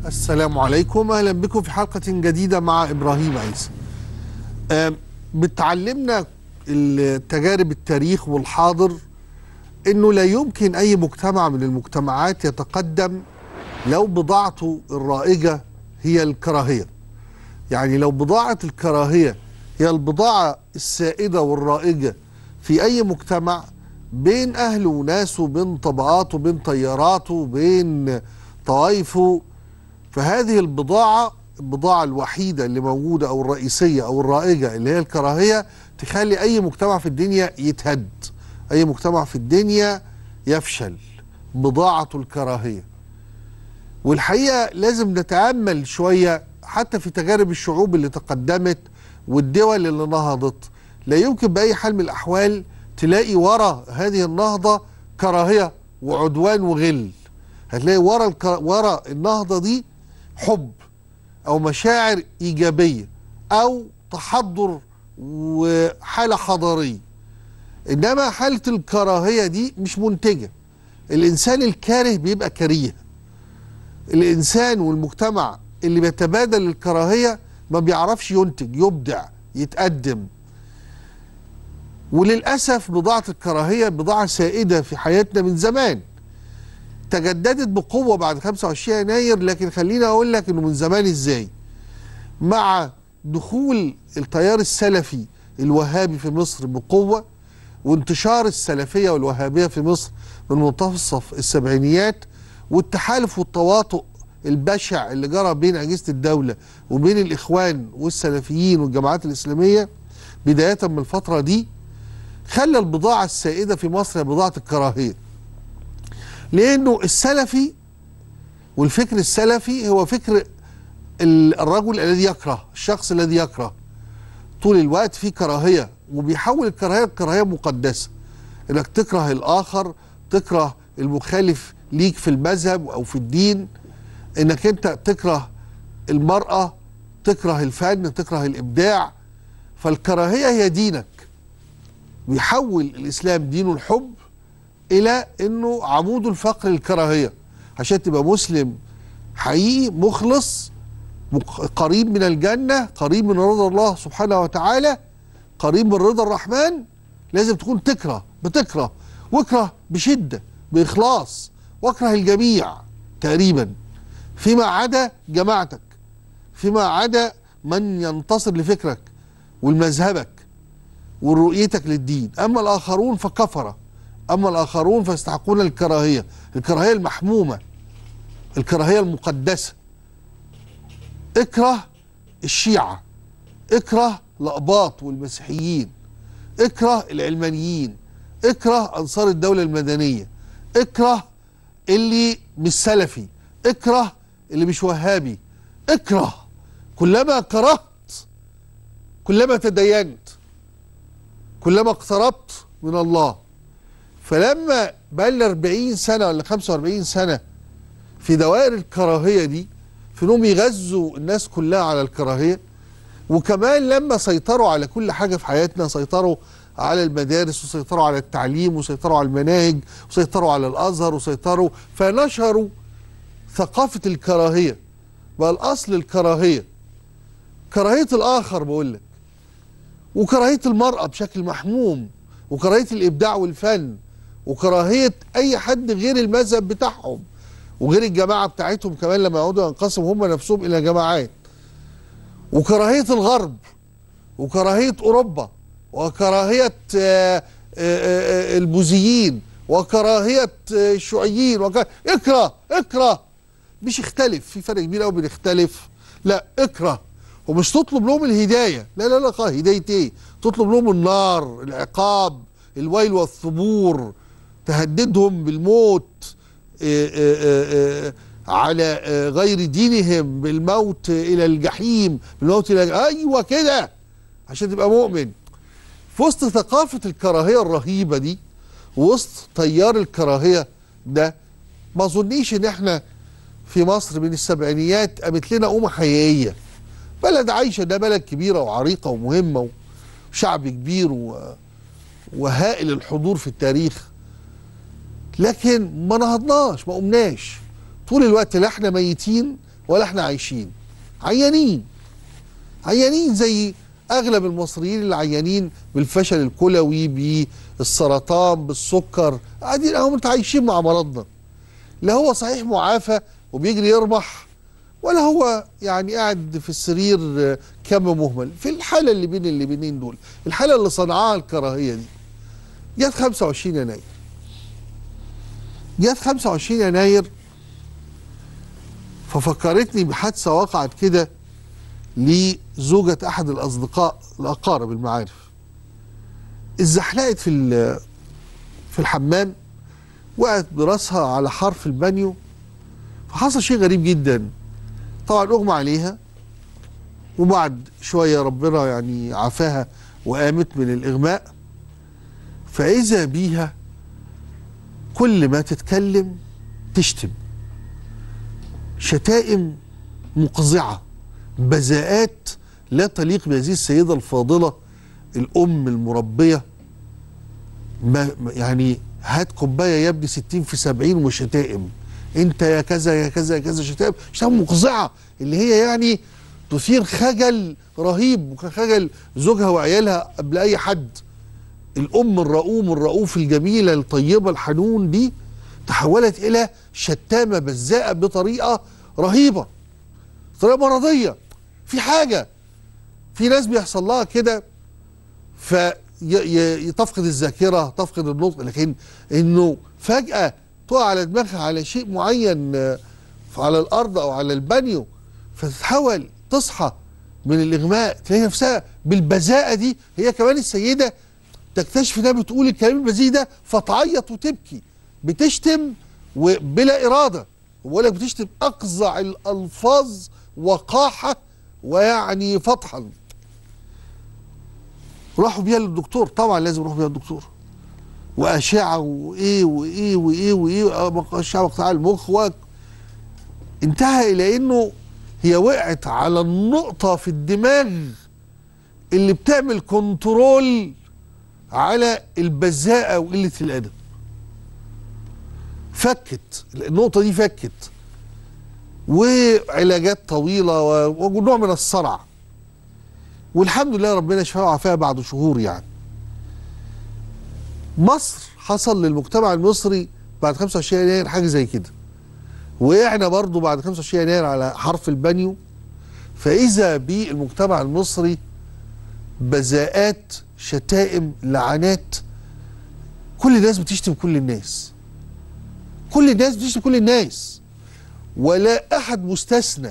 السلام عليكم اهلا بكم في حلقه جديده مع ابراهيم عيسى. آم، بتعلمنا التجارب التاريخ والحاضر انه لا يمكن اي مجتمع من المجتمعات يتقدم لو بضاعته الرائجه هي الكراهيه. يعني لو بضاعه الكراهيه هي البضاعه السائده والرائجه في اي مجتمع بين اهله وناسه بين طبقاته بين تياراته بين طوائفه فهذه البضاعة البضاعة الوحيدة اللي موجودة أو الرئيسية أو الرائجة اللي هي الكراهية تخلي أي مجتمع في الدنيا يتهد أي مجتمع في الدنيا يفشل بضاعة الكراهية والحقيقة لازم نتأمل شوية حتى في تجارب الشعوب اللي تقدمت والدول اللي نهضت لا يمكن بأي حال من الأحوال تلاقي ورا هذه النهضة كراهية وعدوان وغل هتلاقي ورا الك... ورا النهضة دي حب او مشاعر ايجابيه او تحضر وحاله حضاريه انما حاله الكراهيه دي مش منتجه الانسان الكاره بيبقى كريه الانسان والمجتمع اللي بيتبادل الكراهيه ما بيعرفش ينتج يبدع يتقدم وللاسف بضاعه الكراهيه بضاعه سائده في حياتنا من زمان تجددت بقوه بعد 25 يناير لكن خليني اقول لك انه من زمان ازاي مع دخول التيار السلفي الوهابي في مصر بقوه وانتشار السلفيه والوهابيه في مصر من منتصف السبعينيات والتحالف والتواطؤ البشع اللي جرى بين اجهزه الدوله وبين الاخوان والسلفيين والجماعات الاسلاميه بدايه من الفتره دي خلى البضاعه السائده في مصر هي بضاعه الكراهيه لانه السلفي والفكر السلفي هو فكر الرجل الذي يكره الشخص الذي يكره طول الوقت في كراهيه وبيحول الكراهيه لكراهيه مقدسه انك تكره الاخر تكره المخالف ليك في المذهب او في الدين انك انت تكره المراه تكره الفن تكره الابداع فالكراهيه هي دينك بيحول الاسلام دينه الحب الى انه عمود الفقر الكراهيه عشان تبقى مسلم حقيقي مخلص قريب من الجنه قريب من رضا الله سبحانه وتعالى قريب من رضا الرحمن لازم تكون تكره بتكره واكره بشده باخلاص واكره الجميع تقريبا فيما عدا جماعتك فيما عدا من ينتصر لفكرك ولمذهبك ورؤيتك للدين اما الاخرون فكفره اما الاخرون فيستحقون الكراهيه الكراهيه المحمومه الكراهيه المقدسه اكره الشيعه اكره الأقباط والمسيحيين اكره العلمانيين اكره انصار الدوله المدنيه اكره اللي مش سلفي اكره اللي مش وهابي اكره كلما كرهت كلما تدينت كلما اقتربت من الله فلما بقى لنا 40 سنه ولا 45 سنه في دوائر الكراهيه دي في انهم يغذوا الناس كلها على الكراهيه وكمان لما سيطروا على كل حاجه في حياتنا سيطروا على المدارس وسيطروا على التعليم وسيطروا على المناهج وسيطروا على الازهر وسيطروا فنشروا ثقافه الكراهيه بقى الاصل الكراهيه كراهيه الاخر بقول لك وكراهيه المراه بشكل محموم وكراهيه الابداع والفن وكراهيه اي حد غير المذهب بتاعهم وغير الجماعه بتاعتهم كمان لما يقعدوا ينقسموا هم نفسهم الى جماعات وكراهيه الغرب وكراهيه اوروبا وكراهيه آه، آه، آه، البوذيين وكراهيه الشيوعيين وك... اكره اكره مش اختلف في فرق كبير قوي بين اختلف لا اكره ومش تطلب لهم الهدايه لا لا لا هدايه ايه تطلب لهم النار العقاب الويل والثبور تهددهم بالموت آه، آه، آه، على آه، غير دينهم بالموت الى الجحيم بالموت الى ايوه كده عشان تبقى مؤمن في وسط ثقافه الكراهيه الرهيبه دي وسط تيار الكراهيه ده ما اظنيش ان احنا في مصر من السبعينيات قامت لنا امه حقيقيه بلد عايشه ده بلد كبيره وعريقه ومهمه وشعب كبير و... وهائل الحضور في التاريخ لكن ما نهضناش ما قمناش طول الوقت لا احنا ميتين ولا احنا عايشين عيانين عيانين زي اغلب المصريين اللي عيانين بالفشل الكلوي بالسرطان بالسكر قاعدين اهو متعايشين مع مرضنا لا هو صحيح معافى وبيجري يربح ولا هو يعني قاعد في السرير آه، كم مهمل في الحاله اللي بين اللي بينين دول الحاله اللي صنعها الكراهيه دي جت 25 يناير جت 25 يناير ففكرتني بحادثه وقعت كده لزوجة أحد الأصدقاء الأقارب المعارف اتزحلقت في ال- في الحمام وقعت براسها على حرف البانيو فحصل شيء غريب جدا طبعا أغمى عليها وبعد شوية ربنا يعني عافاها وقامت من الإغماء فإذا بيها كل ما تتكلم تشتم شتائم مقزعة بذاءات لا تليق بهذه السيدة الفاضلة الأم المربية ما ما- يعني هات كوباية يا ابني 60 في 70 وشتائم انت يا كذا يا كذا يا كذا شتائم شتائم مقزعة اللي هي يعني تثير خجل رهيب وكان خجل زوجها وعيالها قبل أي حد الأم الرؤوم الرؤوف الجميلة الطيبة الحنون دي تحولت إلى شتامة بذاءة بطريقة رهيبة طريقة مرضية في حاجة في ناس بيحصل لها كده فتفقد الذاكرة تفقد النطق لكن انه فجأة تقع على دماغها على شيء معين آه، على الأرض أو على البانيو فتتحول تصحى من الإغماء تلاقي نفسها بالبذاءة دي هي كمان السيدة تكتشف انها بتقول الكلام البذيء ده فتعيط وتبكي بتشتم وبلا إرادة بقول لك بتشتم أقزع الألفاظ وقاحة ويعني فتحا راحوا بيها للدكتور طبعا لازم يروحوا بيها للدكتور وأشعة وإيه وإيه وإيه وإيه أشعة وقطاع المخ و... انتهى إلى إنه هي وقعت على النقطة في الدماغ اللي بتعمل كنترول على البذاءة وقلة الأدب فكت النقطة دي فكت وعلاجات طويلة و- ونوع من الصرع والحمد لله ربنا شفاها وعافاها بعد شهور يعني مصر حصل للمجتمع المصري بعد 25 يناير حاجة زي كده وقعنا برضو بعد 25 يناير على حرف البانيو فإذا بالمجتمع المصري بذاءات شتائم لعنات كل الناس بتشتم كل الناس كل الناس بتشتم كل الناس ولا احد مستثنى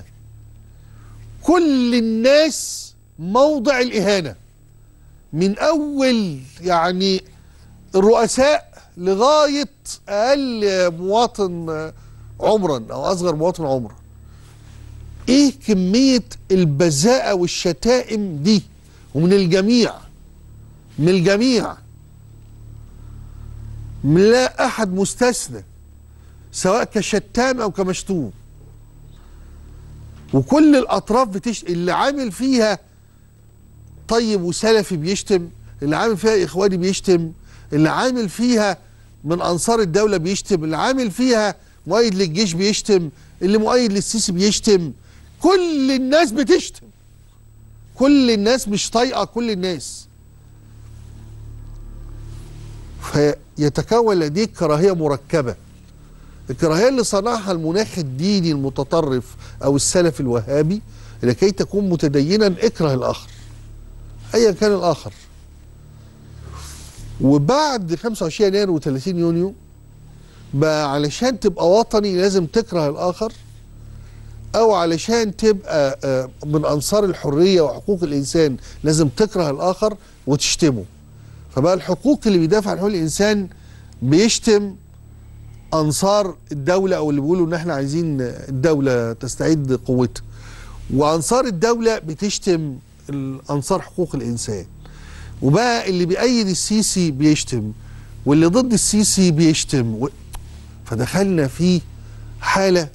كل الناس موضع الاهانه من اول يعني الرؤساء لغايه اقل مواطن عمرا او اصغر مواطن عمرا ايه كميه البذاءه والشتائم دي ومن الجميع من الجميع لا احد مستثنى سواء كشتام او كمشتوم وكل الاطراف بتش... اللي عامل فيها طيب وسلفي بيشتم اللي عامل فيها اخواني بيشتم اللي عامل فيها من انصار الدوله بيشتم اللي عامل فيها مؤيد للجيش بيشتم اللي مؤيد للسيسي بيشتم كل الناس بتشتم كل الناس مش طايقه كل الناس فيتكون لديك كراهيه مركبه الكراهيه اللي صنعها المناخ الديني المتطرف او السلف الوهابي لكي تكون متدينا اكره الاخر ايا كان الاخر وبعد 25 يناير و30 يونيو بقى علشان تبقى وطني لازم تكره الاخر او علشان تبقى آه، من انصار الحريه وحقوق الانسان لازم تكره الاخر وتشتمه فبقى الحقوق اللي بيدافع عن حقوق الانسان بيشتم انصار الدوله او اللي بيقولوا ان احنا عايزين الدوله تستعيد قوتها وانصار الدوله بتشتم انصار حقوق الانسان وبقى اللي بيأيد السيسي بيشتم واللي ضد السيسي بيشتم و... فدخلنا في حاله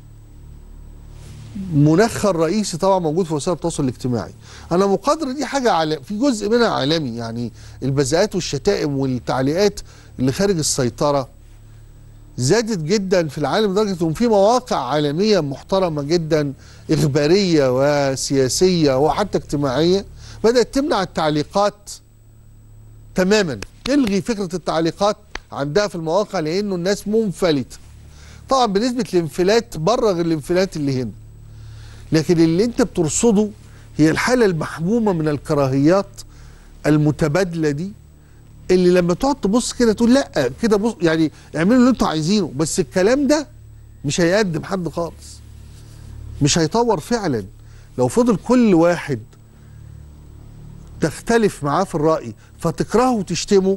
مناخها الرئيسي طبعا موجود في وسائل التواصل الاجتماعي انا مقدر دي حاجه على في جزء منها عالمي يعني البذاءات والشتائم والتعليقات اللي خارج السيطره زادت جدا في العالم لدرجه ان في مواقع عالميه محترمه جدا اخباريه وسياسيه وحتى اجتماعيه بدات تمنع التعليقات تماما تلغي فكره التعليقات عندها في المواقع لانه الناس منفلته طبعا بنسبه الانفلات بره غير الانفلات اللي هنا لكن اللي انت بترصده هي الحاله المحمومه من الكراهيات المتبادله دي اللي لما تقعد تبص كده تقول لا كده بص يعني اعملوا اللي انتوا عايزينه بس الكلام ده مش هيقدم حد خالص مش هيطور فعلا لو فضل كل واحد تختلف معاه في الرأي فتكرهه وتشتمه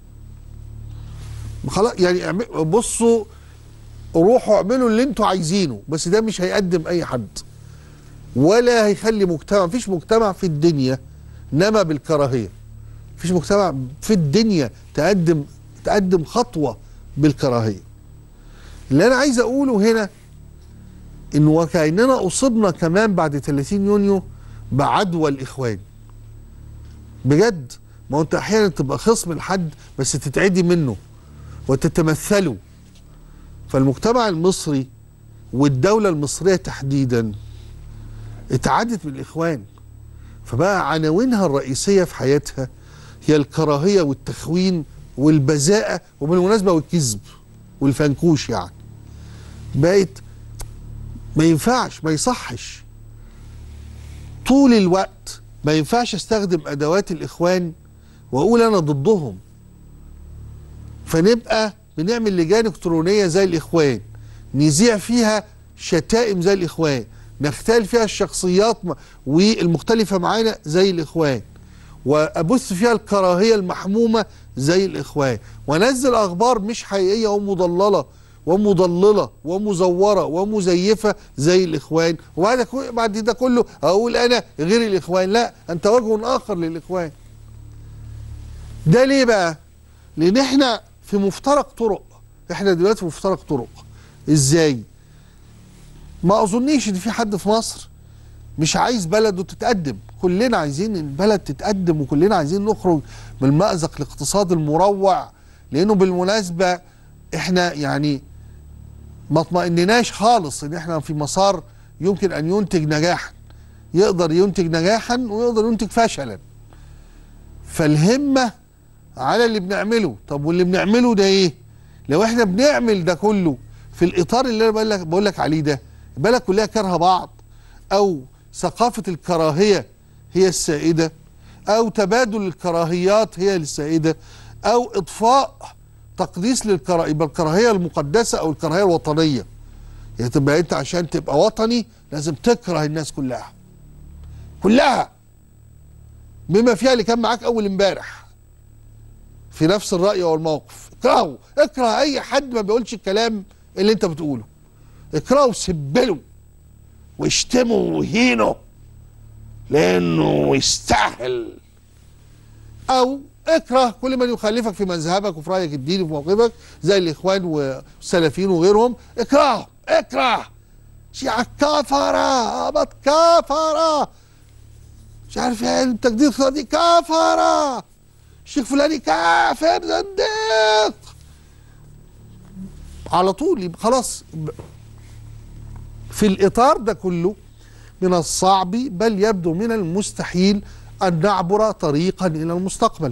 خلاص يعني اعمل- بصوا روحوا اعملوا اللي انتوا عايزينه بس ده مش هيقدم اي حد ولا هيخلي مجتمع مفيش مجتمع في الدنيا نما بالكراهيه مفيش مجتمع في الدنيا تقدم تقدم خطوه بالكراهيه اللي انا عايز اقوله هنا انه وكاننا اصبنا كمان بعد 30 يونيو بعدوى الاخوان بجد ما هو انت احيانا تبقى خصم لحد بس تتعدي منه وتتمثله فالمجتمع المصري والدولة المصرية تحديدا اتعادت من الإخوان فبقى عناوينها الرئيسية في حياتها هي الكراهية والتخوين والبذاءة وبالمناسبة والكذب والفنكوش يعني بقت ما ينفعش ما يصحش طول الوقت ما ينفعش استخدم ادوات الاخوان واقول انا ضدهم فنبقى بنعمل لجان الكترونيه زي الاخوان نذيع فيها شتائم زي الاخوان نختال فيها الشخصيات م- والمختلفه معانا زي الاخوان وابث فيها الكراهيه المحمومه زي الاخوان وانزل اخبار مش حقيقيه ومضلله ومضلله ومزوره ومزيفه زي الاخوان وبعد كو- بعد ده كله اقول انا غير الاخوان لا انت وجه اخر للاخوان ده ليه بقى لان احنا في مفترق طرق احنا دلوقتي في مفترق طرق ازاي ما اظنيش ان في حد في مصر مش عايز بلده تتقدم كلنا عايزين البلد تتقدم وكلنا عايزين نخرج من المأزق الاقتصادي المروع لانه بالمناسبة احنا يعني ما اطمئنناش خالص ان احنا في مسار يمكن ان ينتج نجاحا يقدر ينتج نجاحا ويقدر ينتج فشلا فالهمة على اللي بنعمله طب واللي بنعمله ده ايه لو احنا بنعمل ده كله في الاطار اللي انا بقول لك بقول لك عليه ده البلد كلها كارهه بعض او ثقافه الكراهيه هي السائده او تبادل الكراهيات هي السائده او اضفاء تقديس للكراهيه يبقى الكراهيه المقدسه او الكراهيه الوطنيه يعني تبقى انت عشان تبقى وطني لازم تكره الناس كلها كلها بما فيها اللي كان معاك اول امبارح في نفس الرأي أو الموقف اكرهه اكره أي حد ما بيقولش الكلام اللي أنت بتقوله اكرهه وسبله واشتمه وهينه لأنه يستاهل أو اكره كل من يخالفك في مذهبك وفي رأيك الديني وفي موقفك زي الإخوان والسلفيين وغيرهم اكرهه اكره شيعة كفرة أبط كفرة مش عارف ايه التجديد دي كفرة الشيخ فلاني كافر زنديق على طول يبقى خلاص في الإطار ده كله من الصعب بل يبدو من المستحيل أن نعبر طريقا إلى المستقبل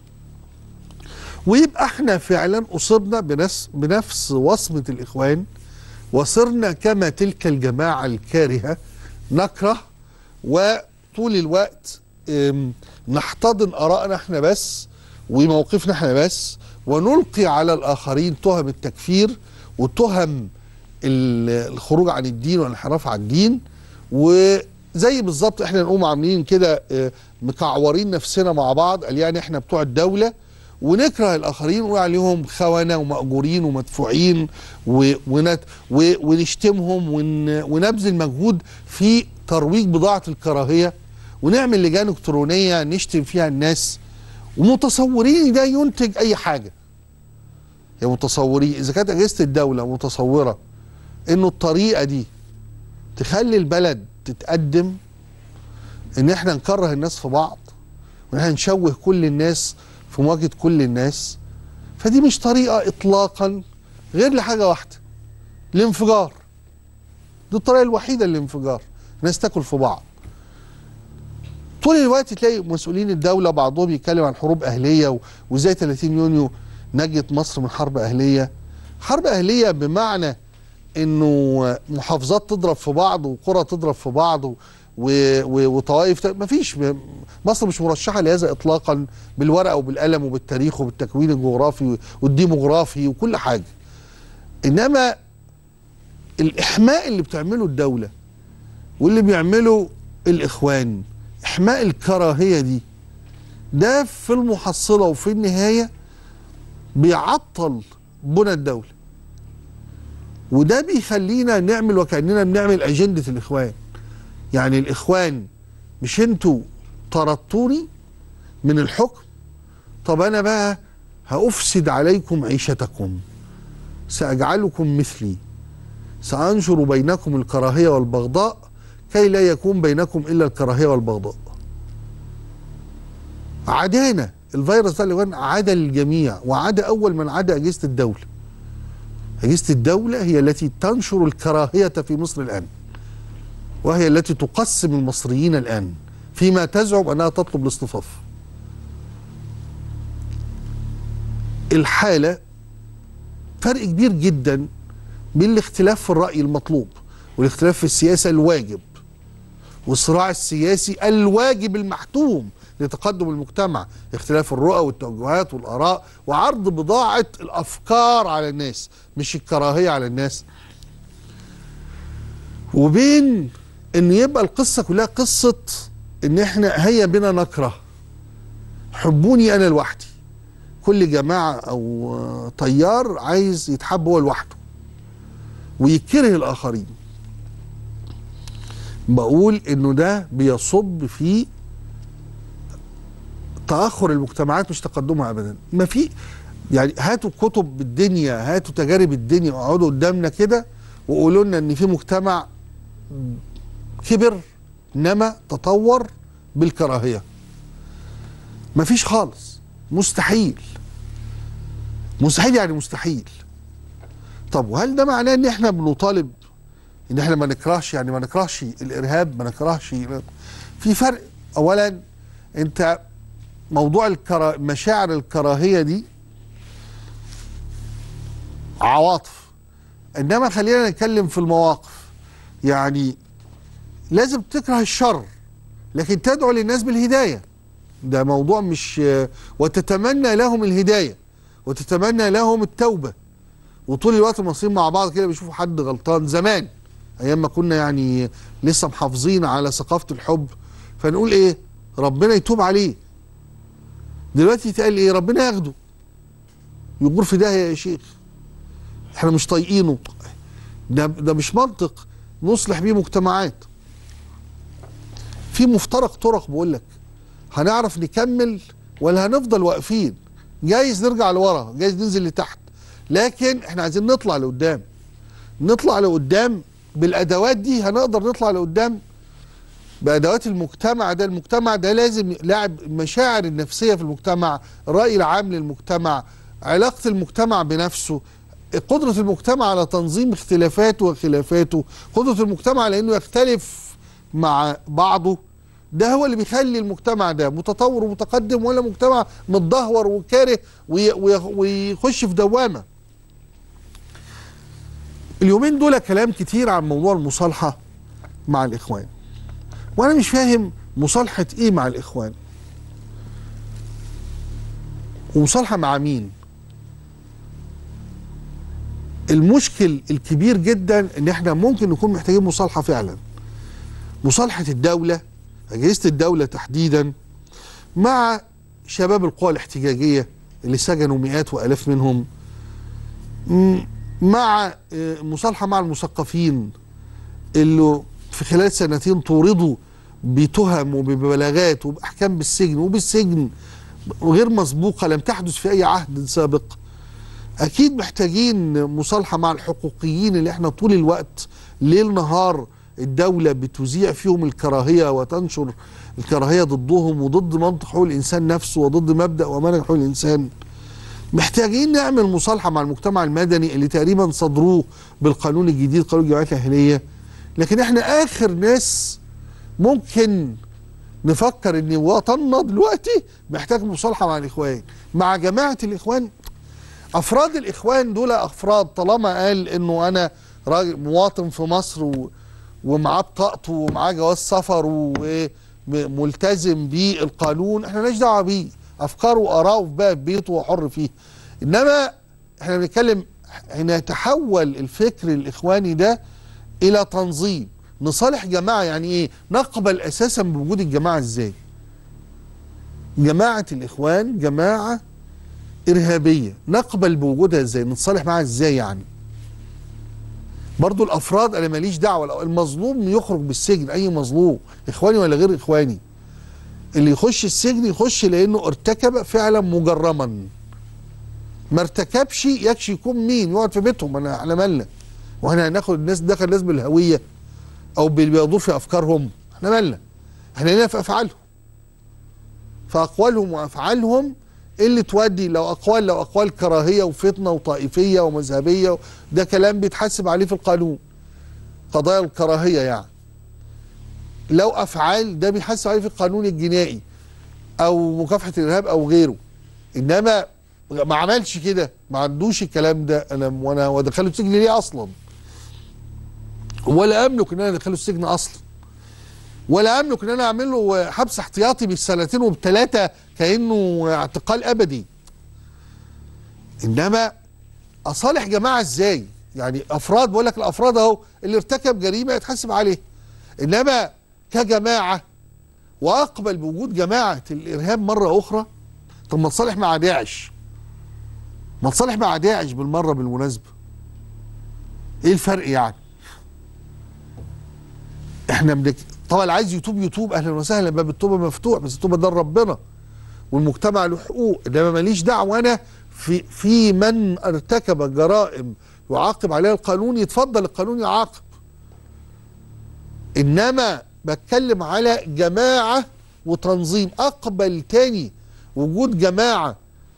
ويبقى احنا فعلا أصبنا بنفس, بنفس وصمة الإخوان وصرنا كما تلك الجماعة الكارهة نكره وطول الوقت ام، نحتضن آرائنا احنا بس وموقفنا احنا بس ونلقي على الآخرين تهم التكفير وتهم ال- الخروج عن الدين والانحراف عن الدين وزي بالظبط احنا نقوم عاملين كده اه، مكعورين نفسنا مع بعض قال يعني احنا بتوع الدولة ونكره الاخرين ونقول عليهم خونه ومأجورين ومدفوعين و- ونت و- ونشتمهم ون- ونبذل مجهود في ترويج بضاعه الكراهيه ونعمل لجان الكترونيه نشتم فيها الناس ومتصورين ده ينتج اي حاجه يا متصورين اذا كانت اجهزه الدوله متصوره انه الطريقه دي تخلي البلد تتقدم ان احنا نكره الناس في بعض وان احنا نشوه كل الناس في مواجهه كل الناس فدي مش طريقه اطلاقا غير لحاجه واحده الانفجار دي الطريقه الوحيده للانفجار الناس تاكل في بعض طول الوقت تلاقي مسؤولين الدوله بعضهم يتكلم عن حروب اهليه و- وازاي 30 يونيو نجت مصر من حرب اهليه حرب اهليه بمعنى انه محافظات تضرب في بعض وقرى تضرب في بعض و... و... و... وطوائف ما فيش مصر مش مرشحه لهذا اطلاقا بالورقه وبالقلم وبالتاريخ وبالتكوين الجغرافي والديموغرافي وكل حاجه انما الاحماء اللي بتعمله الدوله واللي بيعمله الاخوان احماء الكراهيه دي ده في المحصله وفي النهايه بيعطل بنى الدوله وده بيخلينا نعمل وكاننا بنعمل اجنده الاخوان يعني الاخوان مش انتوا طردتوني من الحكم طب انا بقى هافسد عليكم عيشتكم ساجعلكم مثلي سانشر بينكم الكراهيه والبغضاء كي لا يكون بينكم الا الكراهيه والبغضاء عدانا الفيروس ده اللي عدا الجميع وعدا اول من عدا اجهزه الدوله أجهزة الدولة هي التي تنشر الكراهية في مصر الآن وهي التي تقسم المصريين الآن فيما تزعم أنها تطلب الاصطفاف الحالة فرق كبير جدا بين الاختلاف في الرأي المطلوب والاختلاف في السياسة الواجب والصراع السياسي الواجب المحتوم لتقدم المجتمع اختلاف الرؤى والتوجهات والآراء وعرض بضاعة الأفكار على الناس مش الكراهية على الناس وبين ان يبقى القصة كلها قصة ان احنا هيا بنا نكره حبوني انا لوحدي كل جماعة او طيار عايز يتحب هو لوحده ويكره الاخرين بقول انه ده بيصب في تاخر المجتمعات مش تقدمها ابدا ما في يعني هاتوا كتب الدنيا هاتوا تجارب الدنيا واقعدوا قدامنا كده وقولوا لنا ان في مجتمع كبر نما تطور بالكراهيه مفيش خالص مستحيل مستحيل يعني مستحيل طب وهل ده معناه ان احنا بنطالب ان احنا ما نكرهش يعني ما نكرهش الارهاب ما نكرهش في فرق اولا انت موضوع الكرا... مشاعر الكراهيه دي عواطف انما خلينا نتكلم في المواقف يعني لازم تكره الشر لكن تدعو للناس بالهدايه ده موضوع مش وتتمنى لهم الهدايه وتتمنى لهم التوبه وطول الوقت المصريين مع بعض كده بيشوفوا حد غلطان زمان ايام ما كنا يعني لسه محافظين على ثقافه الحب فنقول ايه ربنا يتوب عليه دلوقتي يتقال ايه ربنا ياخده يجور في داهيه يا شيخ احنا مش طايقينه ده ده مش منطق نصلح بيه مجتمعات في مفترق طرق بقول لك هنعرف نكمل ولا هنفضل واقفين جايز نرجع لورا جايز ننزل لتحت لكن احنا عايزين نطلع لقدام نطلع لقدام بالادوات دي هنقدر نطلع لقدام بادوات المجتمع ده المجتمع ده لازم لاعب المشاعر النفسيه في المجتمع الراي العام للمجتمع علاقه المجتمع بنفسه قدره المجتمع على تنظيم اختلافاته وخلافاته قدره المجتمع على انه يختلف مع بعضه ده هو اللي بيخلي المجتمع ده متطور ومتقدم ولا مجتمع متدهور وكاره ويخش في دوامه اليومين دول كلام كتير عن موضوع المصالحه مع الاخوان وانا مش فاهم مصالحه ايه مع الاخوان ومصالحه مع مين المشكل الكبير جدا ان احنا ممكن نكون محتاجين مصالحه فعلا مصالحه الدوله اجهزه الدوله تحديدا مع شباب القوى الاحتجاجيه اللي سجنوا مئات والاف منهم مع مصالحه مع المثقفين اللي في خلال سنتين طوردوا بتهم وببلاغات وباحكام بالسجن وبالسجن غير مسبوقه لم تحدث في اي عهد سابق اكيد محتاجين مصالحه مع الحقوقيين اللي احنا طول الوقت ليل نهار الدوله بتذيع فيهم الكراهيه وتنشر الكراهيه ضدهم وضد منطق حقوق الانسان نفسه وضد مبدا ومنهج حقوق الانسان محتاجين نعمل مصالحه مع المجتمع المدني اللي تقريبا صدروه بالقانون الجديد قانون الجمعيات الاهليه لكن احنا اخر ناس ممكن نفكر ان وطننا دلوقتي محتاج مصالحه مع الاخوان مع جماعه الاخوان افراد الاخوان دول افراد طالما قال انه انا راجل مواطن في مصر و ومعاه بطاقته ومعاه جواز سفر وملتزم بالقانون احنا مالناش دعوه بيه افكاره واراءه بقى في بيته وحر فيه انما احنا بنتكلم ان يتحول الفكر الاخواني ده الى تنظيم نصالح جماعه يعني ايه نقبل اساسا بوجود الجماعه ازاي جماعه الاخوان جماعه ارهابيه نقبل بوجودها ازاي نتصالح معاها ازاي يعني برضو الافراد انا ماليش دعوه المظلوم يخرج بالسجن اي مظلوم اخواني ولا غير اخواني اللي يخش السجن يخش لانه ارتكب فعلا مجرما ما ارتكبش يكشي يكون مين يقعد في بيتهم انا احنا مالنا واحنا هناخد الناس دخل الناس بالهويه او بيضوا في افكارهم احنا مالنا احنا هنا في افعالهم فاقوالهم وافعالهم اللي تودي لو اقوال لو اقوال كراهيه وفتنه وطائفيه ومذهبيه ده كلام بيتحاسب عليه في القانون قضايا الكراهيه يعني لو افعال ده بيحاسب عليه في القانون الجنائي او مكافحه الارهاب او غيره انما ما عملش كده ما عندوش الكلام ده انا وانا ودخله السجن ليه اصلا ولا املك ان انا ادخله السجن اصلا ولا املك ان انا اعمل له حبس احتياطي بالسنتين وبثلاثه كانه اعتقال ابدي انما اصالح جماعه ازاي يعني افراد بقول لك الافراد اهو اللي ارتكب جريمه يتحاسب عليه انما كجماعه واقبل بوجود جماعه الارهاب مره اخرى طب ما تصالح مع داعش ما تصالح مع داعش بالمره بالمناسبه ايه الفرق يعني احنا بنك... طبعا اللي عايز يتوب يتوب اهلا وسهلا باب التوبه مفتوح بس التوبه ده لربنا والمجتمع له حقوق انما ماليش دعوه انا في في من ارتكب جرائم يعاقب عليها القانون يتفضل القانون يعاقب انما بتكلم على جماعه وتنظيم اقبل تاني وجود جماعه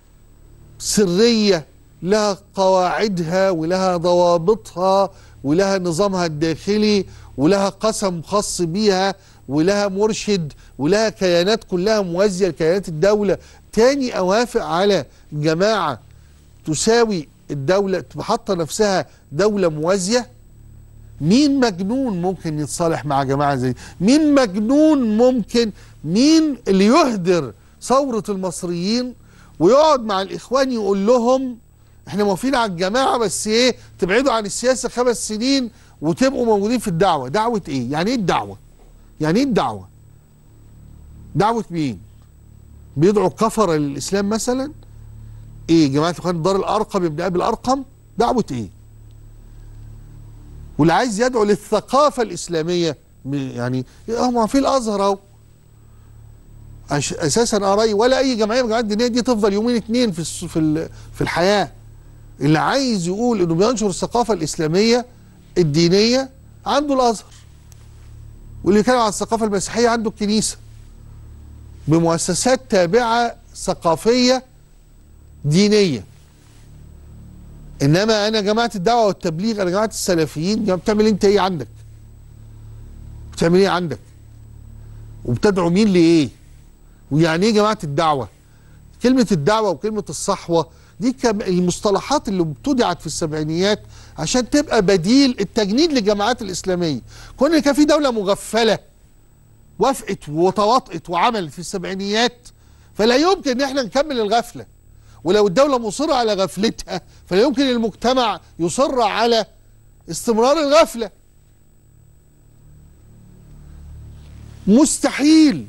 سريه لها قواعدها ولها ضوابطها ولها نظامها الداخلي ولها قسم خاص بيها ولها مرشد ولها كيانات كلها موازيه لكيانات الدوله تاني اوافق على جماعه تساوي الدوله تحط نفسها دوله موازيه مين مجنون ممكن يتصالح مع جماعه زي مين مجنون ممكن مين اللي يهدر ثوره المصريين ويقعد مع الاخوان يقول لهم احنا موافقين على الجماعه بس ايه تبعدوا عن السياسه خمس سنين وتبقوا موجودين في الدعوه دعوه ايه يعني ايه الدعوه يعني ايه الدعوه دعوه مين بيدعوا كفر للاسلام مثلا ايه جماعه الاخوان دار الارقم ابن ابي الارقم دعوه ايه واللي عايز يدعو للثقافه الاسلاميه يعني هم في الازهر اهو اساسا اري ولا اي جمعيه من الجمعيات الدينيه دي تفضل يومين اتنين في في في الحياه اللي عايز يقول انه بينشر الثقافه الاسلاميه الدينيه عنده الازهر واللي يتكلم عن الثقافه المسيحيه عنده الكنيسه بمؤسسات تابعه ثقافيه دينيه انما انا جماعه الدعوه والتبليغ انا جماعه السلفيين بتعمل انت ايه عندك بتعمل ايه عندك وبتدعو مين لايه ويعني ايه جماعه الدعوه كلمه الدعوه وكلمه الصحوه دي المصطلحات اللي ابتدعت في السبعينيات عشان تبقى بديل التجنيد للجماعات الاسلاميه كون كان في دوله مغفله وافقت وتواطئت وعملت في السبعينيات فلا يمكن ان احنا نكمل الغفله ولو الدوله مصره على غفلتها فلا يمكن المجتمع يصر على استمرار الغفله مستحيل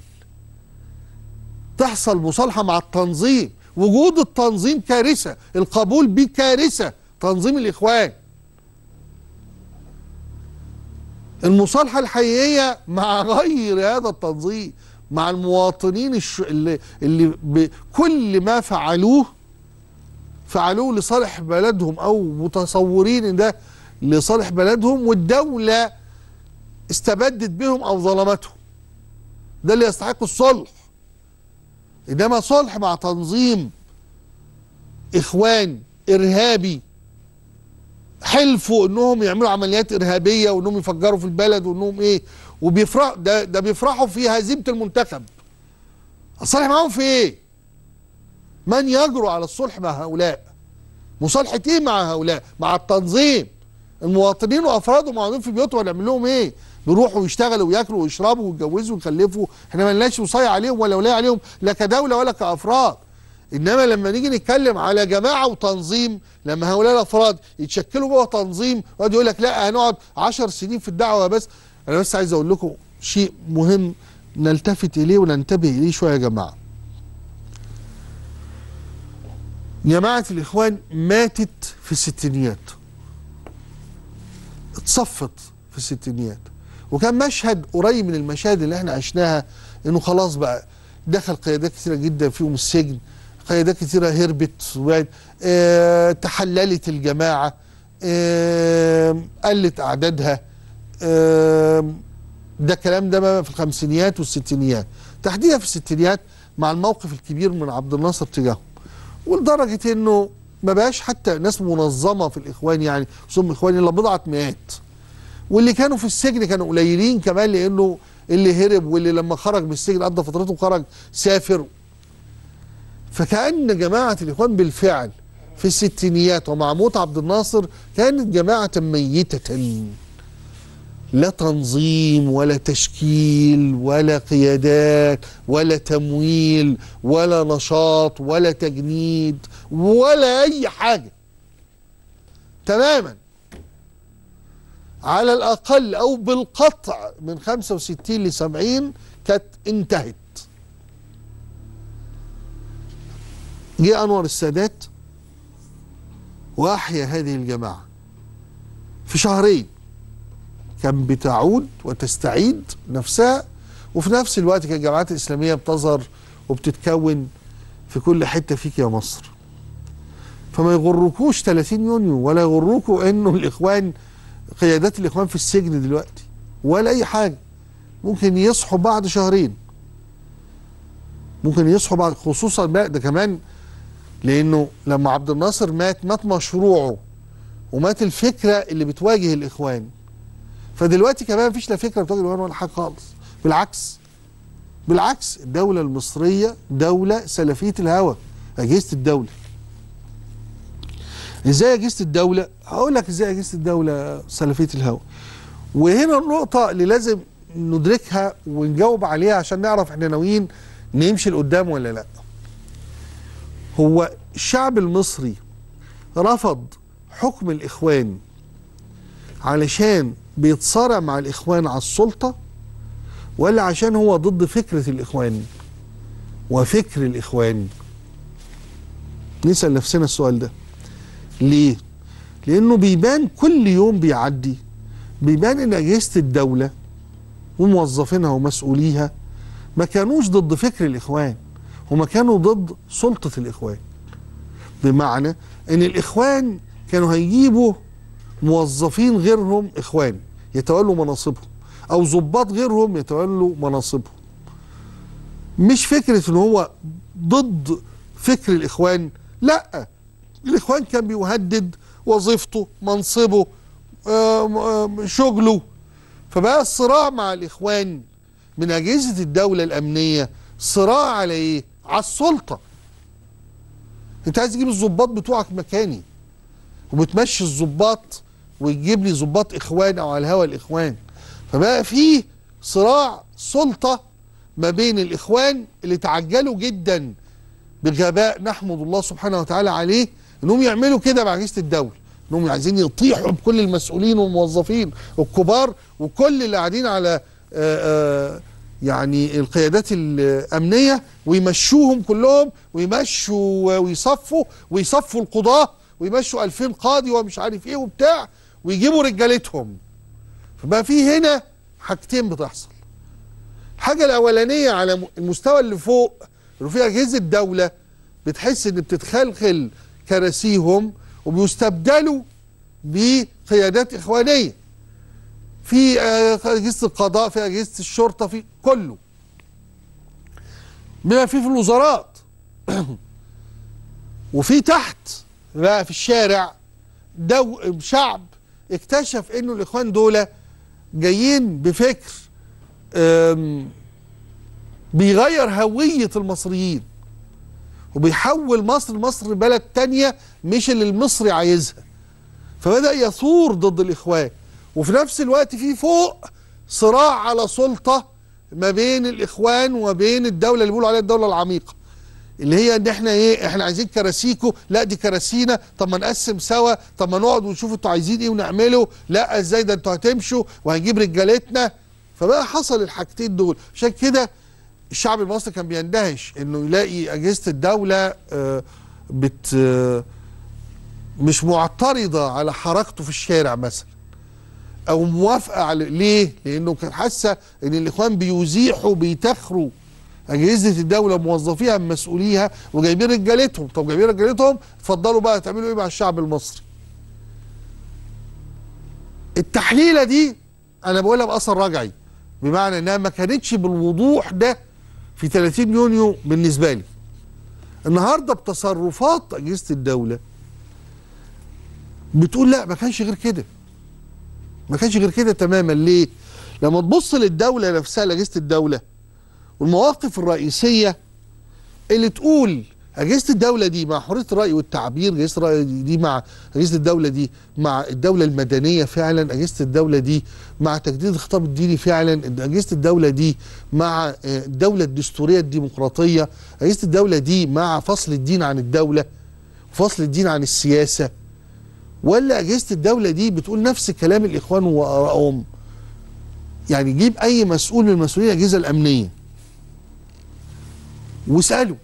تحصل مصالحه مع التنظيم وجود التنظيم كارثه القبول به كارثه تنظيم الاخوان المصالحه الحقيقيه مع غير هذا التنظيم مع المواطنين الش... اللي, اللي بكل ما فعلوه فعلوه لصالح بلدهم او متصورين ان ده لصالح بلدهم والدوله استبدت بهم او ظلمتهم ده اللي يستحق الصلح انما صلح مع تنظيم اخوان ارهابي حلفوا انهم يعملوا عمليات ارهابيه وانهم يفجروا في البلد وانهم ايه وبيفرح ده ده بيفرحوا في هزيمه المنتخب اصالح معاهم في ايه من يجرؤ على الصلح مع هؤلاء مصالحه ايه مع هؤلاء مع التنظيم المواطنين وافرادهم قاعدين في بيوتهم هنعمل لهم ايه بيروحوا يشتغلوا وياكلوا ويشربوا ويتجوزوا ويخلفوا احنا ما لناش وصايه عليهم ولا ولايه عليهم لا كدوله ولا كافراد انما لما نيجي نتكلم على جماعه وتنظيم لما هؤلاء الافراد يتشكلوا جوه تنظيم ويقعد يقول لك لا هنقعد 10 سنين في الدعوه بس انا بس عايز اقول لكم شيء مهم نلتفت اليه وننتبه اليه شويه يا جماعه جماعه الاخوان ماتت في الستينيات اتصفت في الستينيات وكان مشهد قريب من المشاهد اللي احنا عشناها انه خلاص بقى دخل قيادات كثيره جدا فيهم السجن قيادات كثيره هربت وبعد اه تحللت الجماعه اه قلت اعدادها اه ده الكلام ده في الخمسينيات والستينيات تحديدا في الستينيات مع الموقف الكبير من عبد الناصر تجاههم ولدرجه انه ما بقاش حتى ناس منظمه في الاخوان يعني ثم اخوان الا بضعه مئات واللي كانوا في السجن كانوا قليلين كمان لانه اللي هرب واللي لما خرج من السجن قضى فترته وخرج سافر فكأن جماعة الإخوان بالفعل في الستينيات ومع موت عبد الناصر كانت جماعة ميتة لا تنظيم ولا تشكيل ولا قيادات ولا تمويل ولا نشاط ولا تجنيد ولا أي حاجة تماما على الأقل أو بالقطع من 65 ل 70 كانت انتهت جه أنور السادات وأحيا هذه الجماعة في شهرين كان بتعود وتستعيد نفسها وفي نفس الوقت كانت الجماعات الإسلامية بتظهر وبتتكون في كل حتة فيك يا مصر فما يغركوش 30 يونيو ولا يغركوا انه الاخوان قيادات الاخوان في السجن دلوقتي ولا اي حاجه ممكن يصحوا بعد شهرين ممكن يصحوا بعد خصوصا بقى ده كمان لانه لما عبد الناصر مات مات مشروعه ومات الفكره اللي بتواجه الاخوان فدلوقتي كمان مفيش لا فكره بتواجه الاخوان ولا حاجه خالص بالعكس بالعكس الدوله المصريه دوله سلفيه الهوى اجهزه الدوله ازاي اجهزه الدوله هقول لك ازاي اجهزه الدوله سلفيه الهوى وهنا النقطه اللي لازم ندركها ونجاوب عليها عشان نعرف احنا ناويين نمشي لقدام ولا لا هو الشعب المصري رفض حكم الاخوان علشان بيتصارع مع الاخوان على السلطه ولا عشان هو ضد فكره الاخوان وفكر الاخوان نسال نفسنا السؤال ده ليه؟ لأنه بيبان كل يوم بيعدي بيبان إن أجهزة الدولة وموظفينها ومسؤوليها ما كانوش ضد فكر الإخوان هما كانوا ضد سلطة الإخوان بمعنى إن الإخوان كانوا هيجيبوا موظفين غيرهم إخوان يتولوا مناصبهم أو ضباط غيرهم يتولوا مناصبهم مش فكرة إن هو ضد فكر الإخوان لأ الاخوان كان بيهدد وظيفته منصبه آم آم شغله فبقى الصراع مع الاخوان من اجهزه الدوله الامنيه صراع على ايه على السلطه انت عايز تجيب الظباط بتوعك مكاني وبتمشي الظباط وتجيب لي ظباط اخوان او على الهوى الاخوان فبقى في صراع سلطه ما بين الاخوان اللي تعجلوا جدا بغباء نحمد الله سبحانه وتعالى عليه انهم يعملوا كده مع اجهزه الدوله انهم عايزين يطيحوا بكل المسؤولين والموظفين الكبار وكل اللي قاعدين على آآ آآ يعني القيادات الامنيه ويمشوهم كلهم ويمشوا ويصفوا ويصفوا القضاه ويمشوا 2000 قاضي ومش عارف ايه وبتاع ويجيبوا رجالتهم فبقى في هنا حاجتين بتحصل الحاجه الاولانيه على المستوى اللي فوق اللي فيه اجهزه دوله بتحس ان بتتخلخل كراسيهم وبيستبدلوا بقيادات اخوانيه في اجهزه القضاء في اجهزه الشرطه في كله بما فيه في الوزارات وفي تحت بقى في الشارع دو شعب اكتشف انه الاخوان دول جايين بفكر أم، بيغير هوية المصريين وبيحول مصر مصر بلد تانية مش اللي المصري عايزها فبدأ يثور ضد الإخوان وفي نفس الوقت في فوق صراع على سلطة ما بين الإخوان وما بين الدولة اللي بيقولوا عليها الدولة العميقة اللي هي ان احنا ايه احنا عايزين كراسيكو لا دي كراسينا طب ما نقسم سوا طب ما نقعد ونشوف انتوا عايزين ايه ونعمله لا ازاي ده انتوا هتمشوا وهنجيب رجالتنا فبقى حصل الحاجتين دول عشان كده الشعب المصري كان بيندهش انه يلاقي اجهزه الدوله آه، بت آه، مش معترضه على حركته في الشارع مثلا او موافقه على ليه؟ لانه كان حاسه ان الاخوان بيزيحوا بيتخروا اجهزه الدوله موظفيها من مسؤوليها وجايبين رجالتهم طب جايبين رجالتهم اتفضلوا بقى تعملوا ايه مع الشعب المصري التحليله دي انا بقولها باثر رجعي بمعنى انها ما كانتش بالوضوح ده في 30 يونيو بالنسبه لي النهارده بتصرفات اجهزه الدوله بتقول لا ما كانش غير كده ما كانش غير كده تماما ليه لما تبص للدوله نفسها لاجهزه الدوله والمواقف الرئيسيه اللي تقول اجهزه الدوله دي مع حريه الراي والتعبير اجهزه الراي دي مع اجهزه الدوله دي مع الدوله المدنيه فعلا اجهزه الدوله دي مع تجديد الخطاب الديني فعلا اجهزه الدوله دي مع آه، الدوله الدستوريه الديمقراطيه اجهزه الدوله دي مع فصل الدين عن الدوله وفصل الدين عن السياسه ولا اجهزه الدوله دي بتقول نفس كلام الاخوان وارائهم يعني جيب اي مسؤول من المسؤولين الاجهزه الامنيه واساله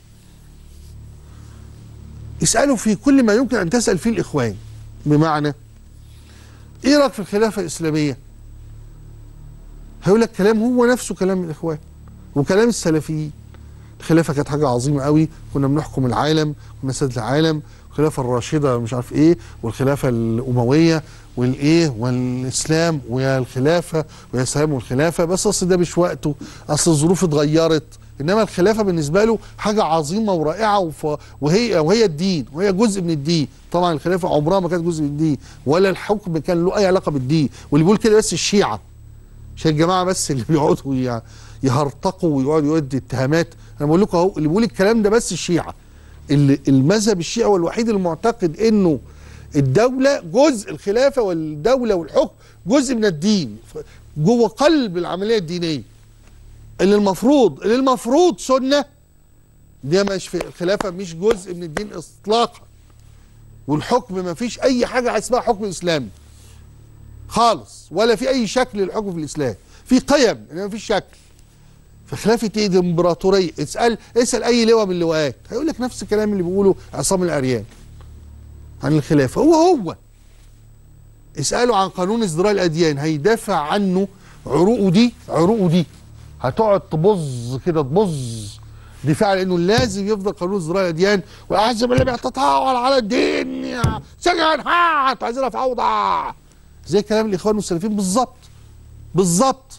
اساله في كل ما يمكن ان تسال فيه الاخوان بمعنى ايه رايك في الخلافه الاسلاميه هيقول لك كلام هو نفسه كلام الاخوان وكلام السلفيين الخلافه كانت حاجه عظيمه قوي كنا بنحكم العالم كنا سيد العالم الخلافه الراشده مش عارف ايه والخلافه الامويه والايه والاسلام ويا الخلافه ويا سلام والخلافه بس اصل ده مش وقته اصل الظروف اتغيرت انما الخلافه بالنسبه له حاجه عظيمه ورائعه وف... وهي وهي الدين وهي جزء من الدين طبعا الخلافه عمرها ما كانت جزء من الدين ولا الحكم كان له اي علاقه بالدين واللي بيقول كده بس الشيعه عشان الجماعه بس اللي بيقعدوا ي- يهرطقوا ويقعدوا يودي اتهامات انا بقول لكم اهو اللي بيقول الكلام ده بس الشيعه اللي المذهب الشيعي هو الوحيد المعتقد انه الدوله جزء الخلافه والدوله والحكم جزء من الدين ف- جوه قلب العمليه الدينيه اللي المفروض اللي المفروض سنه دي مش في الخلافه مش جزء من الدين اطلاقا والحكم ما فيش اي حاجه اسمها حكم اسلامي خالص ولا في اي شكل للحكم في الاسلام في قيم انما ما فيش شكل فخلافه ايه دي امبراطوريه اسال اسال اي لواء من اللواءات هيقول لك نفس الكلام اللي بيقوله عصام العريان عن الخلافه هو هو اساله عن قانون ازدراء الاديان هيدافع عنه عروقه دي عروقه دي هتقعد تبظ كده تبظ دفاع لانه لازم يفضل قانون ازدراء الاديان واحزب اللي بيتطاول على الدين يا سجن هات عايزينها فوضى زي كلام الاخوان والسلفيين بالظبط بالظبط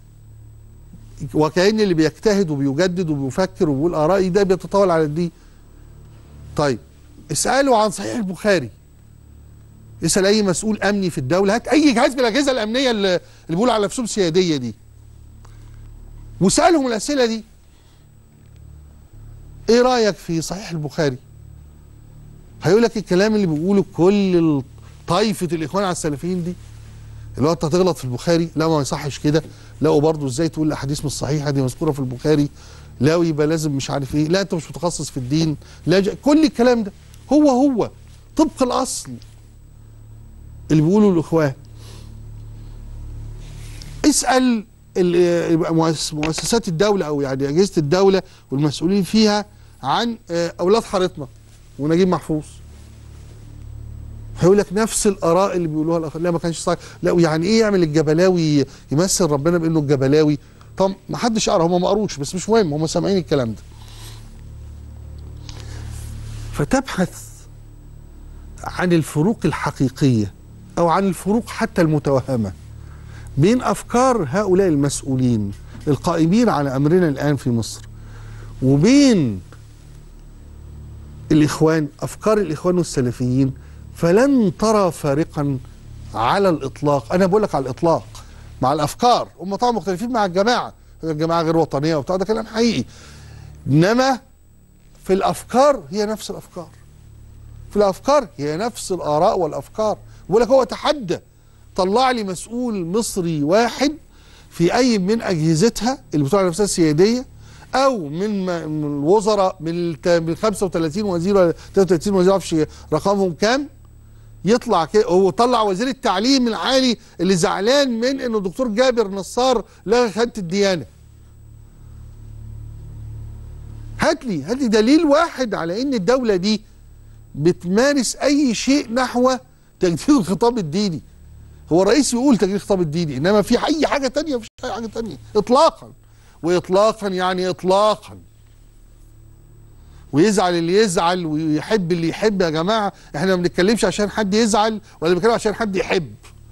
وكأن اللي بيجتهد وبيجدد وبيفكر وبيقول آرائي ده بيتطاول على الدين طيب اسألوا عن صحيح البخاري اسأل أي مسؤول أمني في الدولة هات أي جهاز من الأجهزة الأمنية اللي اللي بيقولوا على نفسهم سيادية دي وسألهم الأسئلة دي إيه رأيك في صحيح البخاري هيقول لك الكلام اللي بيقوله كل طائفة الإخوان على السلفيين دي اللي هو انت هتغلط في البخاري لا ما يصحش كده لا وبرضه ازاي تقول الاحاديث مش صحيحه دي مذكوره في البخاري لا ويبقى لازم مش عارف ايه لا انت مش متخصص في الدين لا ج... كل الكلام ده هو هو طبق الاصل اللي بيقوله الاخوان اسال ال- مؤس- مؤسسات الدوله او يعني اجهزه الدوله والمسؤولين فيها عن آه، اولاد حارتنا ونجيب محفوظ هيقول لك نفس الاراء اللي بيقولوها الاخر لا ما كانش صحيح لا ويعني ايه يعمل الجبلاوي يمثل ربنا بانه الجبلاوي طب ما حدش قرا هم ما قروش بس مش مهم هم سامعين الكلام ده فتبحث عن الفروق الحقيقيه او عن الفروق حتى المتوهمه بين افكار هؤلاء المسؤولين القائمين على امرنا الان في مصر وبين الاخوان افكار الاخوان والسلفيين فلن ترى فارقا على الاطلاق انا بقول لك على الاطلاق مع الافكار هم طبعا مختلفين مع الجماعه الجماعه غير وطنيه وبتاع ده كلام حقيقي انما في الافكار هي نفس الافكار في الافكار هي نفس الاراء والافكار بقول لك هو تحدى طلع لي مسؤول مصري واحد في اي من اجهزتها اللي بتقول على نفسها سياديه او من م- من الوزراء من الت- من 35 وزير ولا 33 وزير معرفش رقمهم كام يطلع كده هو طلع وزير التعليم العالي اللي زعلان من انه الدكتور جابر نصار لغى خانه الديانه هات لي هات لي دليل واحد على ان الدوله دي بتمارس اي شيء نحو تجديد الخطاب الديني هو الرئيس يقول تجديد الخطاب الديني انما في اي حاجه تانية مفيش اي حاجه تانية اطلاقا واطلاقا يعني اطلاقا ويزعل اللي يزعل ويحب اللي يحب يا جماعه احنا ما بنتكلمش عشان حد يزعل ولا بنتكلم عشان حد يحب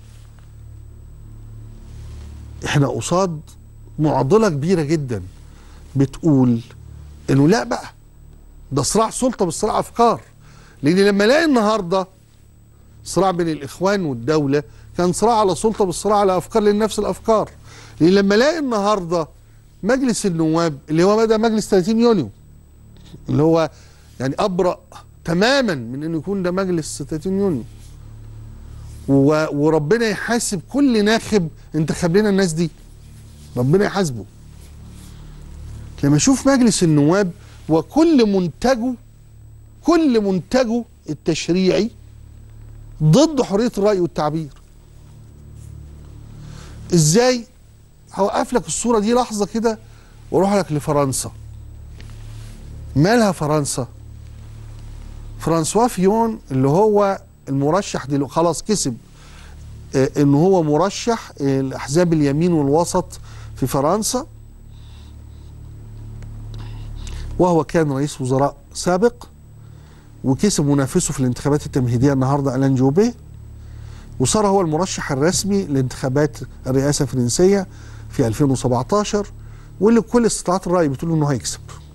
احنا قصاد معضله كبيره جدا بتقول انه لا بقى ده صراع سلطه مش صراع افكار لان لما الاقي النهارده صراع بين الاخوان والدوله كان صراع على سلطه مش صراع على افكار لان نفس الافكار لان لما الاقي النهارده مجلس النواب اللي هو بدا مجلس 30 يوليو اللي هو يعني ابرأ تماما من انه يكون ده مجلس 30 يونيو و- وربنا يحاسب كل ناخب انتخب لنا الناس دي ربنا يحاسبه لما اشوف مجلس النواب وكل منتجه كل منتجه التشريعي ضد حريه الراي والتعبير ازاي هوقف لك الصوره دي لحظه كده واروح لك لفرنسا مالها فرنسا فرانسوا فيون اللي هو المرشح دي خلاص كسب آه، ان هو مرشح آه، الاحزاب اليمين والوسط في فرنسا وهو كان رئيس وزراء سابق وكسب منافسه في الانتخابات التمهيديه النهارده الان جوبي وصار هو المرشح الرسمي لانتخابات الرئاسه الفرنسيه في 2017 واللي كل استطلاعات الراي بتقول انه هيكسب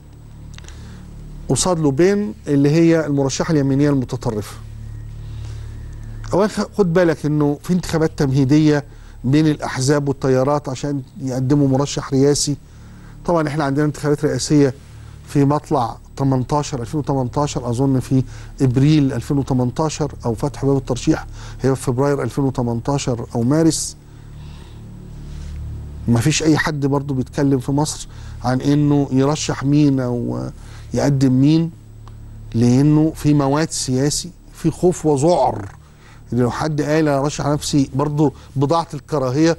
قصاد لوبين اللي هي المرشحه اليمينيه المتطرفه. اولا خ- خد بالك انه في انتخابات تمهيديه بين الاحزاب والتيارات عشان يقدموا مرشح رئاسي. طبعا احنا عندنا انتخابات رئاسيه في مطلع 18 2018 اظن في ابريل 2018 او فتح باب الترشيح هيبقى في فبراير 2018 او مارس. ما فيش اي حد برضو بيتكلم في مصر عن انه يرشح مين او يقدم مين لانه في مواد سياسي في خوف وذعر إن لو حد قال انا ارشح نفسي برضه بضاعه الكراهيه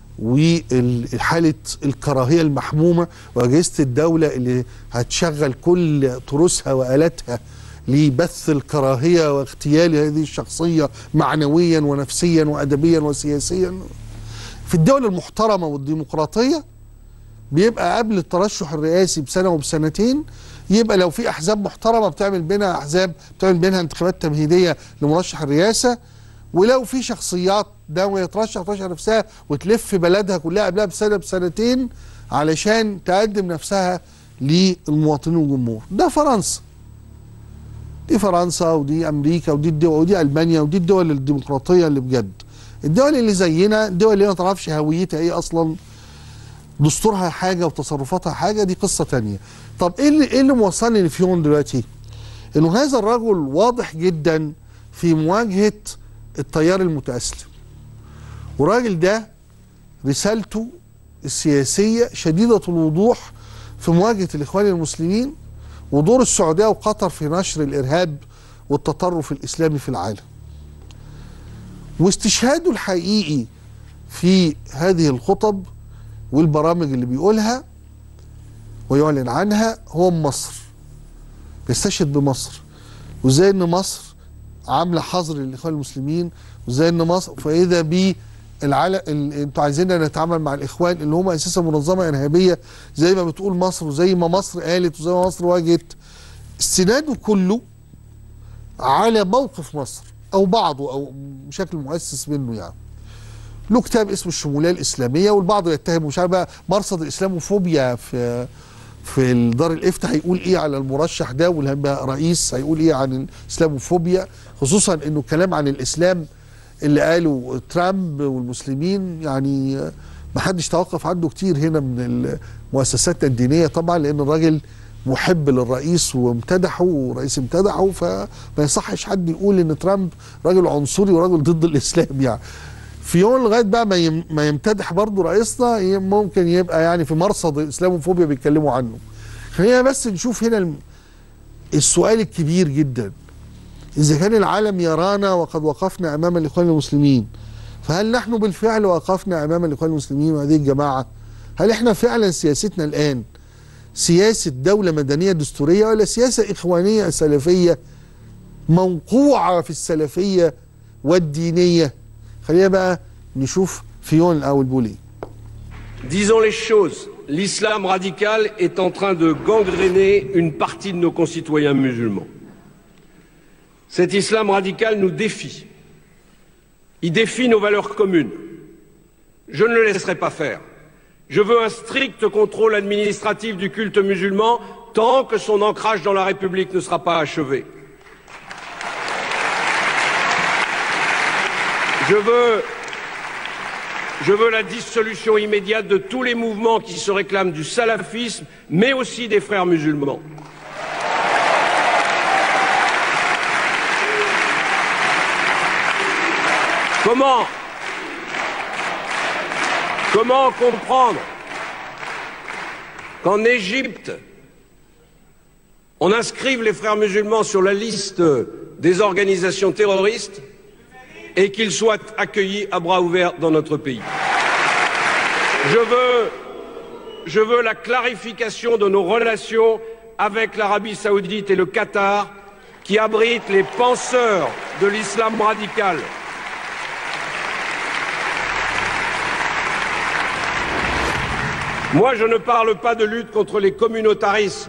وحاله الكراهيه المحمومه واجهزه الدوله اللي هتشغل كل تروسها والاتها لبث الكراهيه واغتيال هذه الشخصيه معنويا ونفسيا وادبيا وسياسيا في الدول المحترمه والديمقراطيه بيبقى قبل الترشح الرئاسي بسنه وبسنتين يبقى لو في احزاب محترمه بتعمل بينها احزاب بتعمل بينها انتخابات تمهيديه لمرشح الرئاسه ولو في شخصيات ناويه ترشح ترشح نفسها وتلف بلدها كلها قبلها بسنه بسنتين علشان تقدم نفسها للمواطنين والجمهور ده فرنسا دي فرنسا ودي امريكا ودي الدول ودي المانيا ودي الدول الديمقراطيه اللي بجد الدول اللي زينا الدول اللي ما تعرفش هويتها ايه اصلا دستورها حاجه وتصرفاتها حاجه دي قصه تانية طب ايه اللي ايه اللي موصلني لفيون دلوقتي انه هذا الرجل واضح جدا في مواجهه التيار المتاسلم والراجل ده رسالته السياسيه شديده الوضوح في مواجهه الاخوان المسلمين ودور السعوديه وقطر في نشر الارهاب والتطرف الاسلامي في العالم واستشهاده الحقيقي في هذه الخطب والبرامج اللي بيقولها ويعلن عنها هو مصر بيستشهد بمصر وازاي ان مصر عامله حظر للاخوان المسلمين وازاي ان مصر فاذا ب العالم انتوا عايزيننا نتعامل مع الاخوان اللي هم اساسا منظمه ارهابيه زي ما بتقول مصر وزي ما مصر قالت وزي ما مصر واجهت استناده كله على موقف مصر او بعضه او بشكل مؤسس منه يعني له كتاب اسمه الشموليه الاسلاميه والبعض يتهم مش عارف بقى مرصد الاسلاموفوبيا في في دار الافتاء هيقول ايه على المرشح ده والهيبقى رئيس هيقول ايه عن الاسلاموفوبيا خصوصا انه الكلام عن الاسلام اللي قاله ترامب والمسلمين يعني ما حدش توقف عنده كتير هنا من المؤسسات الدينيه طبعا لان الراجل محب للرئيس وامتدحه والرئيس امتدحه فما يصحش حد يقول ان ترامب راجل عنصري وراجل ضد الاسلام يعني في يوم لغايه بقى ما يم- ما يمتدح برضه رئيسنا ي- ممكن يبقى يعني في مرصد الاسلاموفوبيا بيتكلموا عنه خلينا بس نشوف هنا الم- السؤال الكبير جدا اذا كان العالم يرانا وقد وقفنا امام الاخوان المسلمين فهل نحن بالفعل وقفنا امام الاخوان المسلمين وهذه الجماعه هل احنا فعلا سياستنا الان سياسه دوله مدنيه دستوريه ولا سياسه اخوانيه سلفيه موقوعه في السلفيه والدينيه خلينا بقى نشوف فيون الاول بيقول ايه Disons les choses, l'islam radical est en train de gangréner une partie de nos concitoyens musulmans. Cet islam radical nous défie. Il défie nos valeurs communes. Je ne le laisserai pas faire. Je veux un strict contrôle administratif du culte musulman tant que son ancrage dans la République ne sera pas achevé. Je veux je veux la dissolution immédiate de tous les mouvements qui se réclament du salafisme, mais aussi des frères musulmans. Comment Comment comprendre qu'en Égypte, on inscrive les frères musulmans sur la liste des organisations terroristes et qu'ils soient accueillis à bras ouverts dans notre pays. Je veux, je veux la clarification de nos relations avec l'Arabie saoudite et le Qatar qui abritent les penseurs de l'islam radical. Moi, je ne parle pas de lutte contre les communautarismes.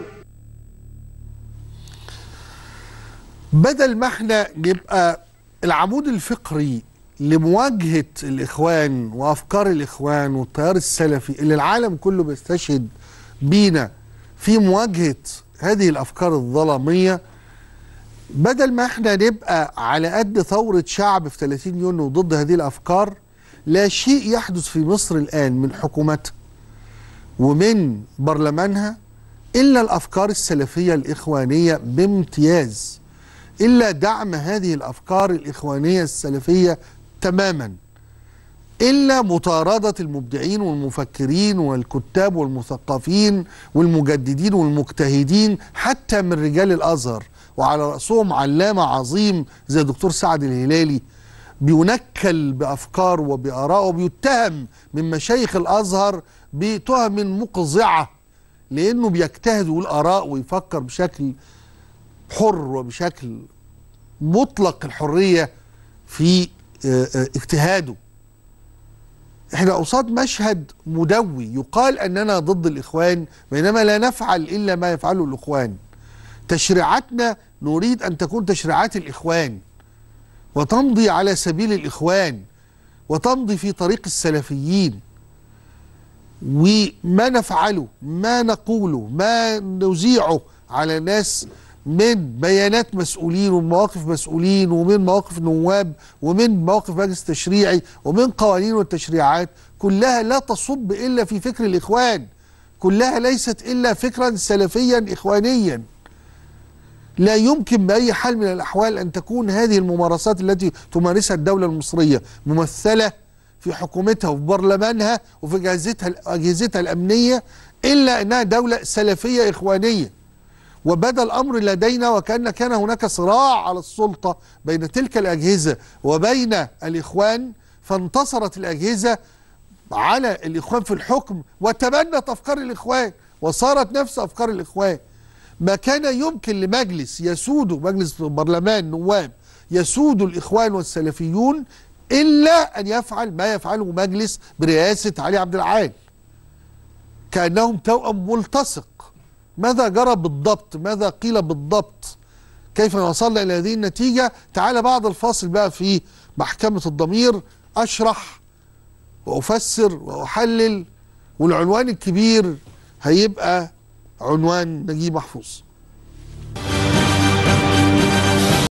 بدل ما احنا نبقى العمود الفقري لمواجهة الإخوان وأفكار الإخوان والتيار السلفي اللي العالم كله بيستشهد بينا في مواجهة هذه الأفكار الظلامية بدل ما احنا نبقى على قد ثورة شعب في 30 يونيو ضد هذه الأفكار لا شيء يحدث في مصر الآن من حكومتها ومن برلمانها إلا الأفكار السلفية الإخوانية بامتياز إلا دعم هذه الأفكار الإخوانية السلفية تماما إلا مطاردة المبدعين والمفكرين والكتاب والمثقفين والمجددين والمجتهدين حتى من رجال الأزهر وعلى رأسهم علامة عظيم زي الدكتور سعد الهلالي بينكل بأفكار وبآراء وبيتهم من مشايخ الأزهر بتهم مقزعة لأنه بيجتهد ويقول آراء ويفكر بشكل حر وبشكل مطلق الحرية في آه، آه، اجتهاده احنا قصاد مشهد مدوي يقال اننا ضد الاخوان بينما لا نفعل الا ما يفعله الاخوان تشريعاتنا نريد ان تكون تشريعات الاخوان وتمضي على سبيل الاخوان وتمضي في طريق السلفيين وما نفعله ما نقوله ما نذيعه على ناس من بيانات مسؤولين ومن مواقف مسؤولين ومن مواقف نواب ومن مواقف مجلس تشريعي ومن قوانين والتشريعات كلها لا تصب الا في فكر الاخوان كلها ليست الا فكرا سلفيا اخوانيا لا يمكن باي حال من الاحوال ان تكون هذه الممارسات التي تمارسها الدوله المصريه ممثله في حكومتها وفي برلمانها وفي اجهزتها اجهزتها الامنيه الا انها دوله سلفيه اخوانيه وبدا الامر لدينا وكان كان هناك صراع على السلطه بين تلك الاجهزه وبين الاخوان فانتصرت الاجهزه على الاخوان في الحكم وتبنت افكار الاخوان وصارت نفس افكار الاخوان ما كان يمكن لمجلس يسود مجلس برلمان نواب يسود الاخوان والسلفيون الا ان يفعل ما يفعله مجلس برئاسه علي عبد العال كانهم توأم ملتصق ماذا جرى بالضبط ماذا قيل بالضبط كيف وصلنا الى هذه النتيجه تعال بعد الفاصل بقى في محكمه الضمير اشرح وافسر واحلل والعنوان الكبير هيبقى عنوان نجيب محفوظ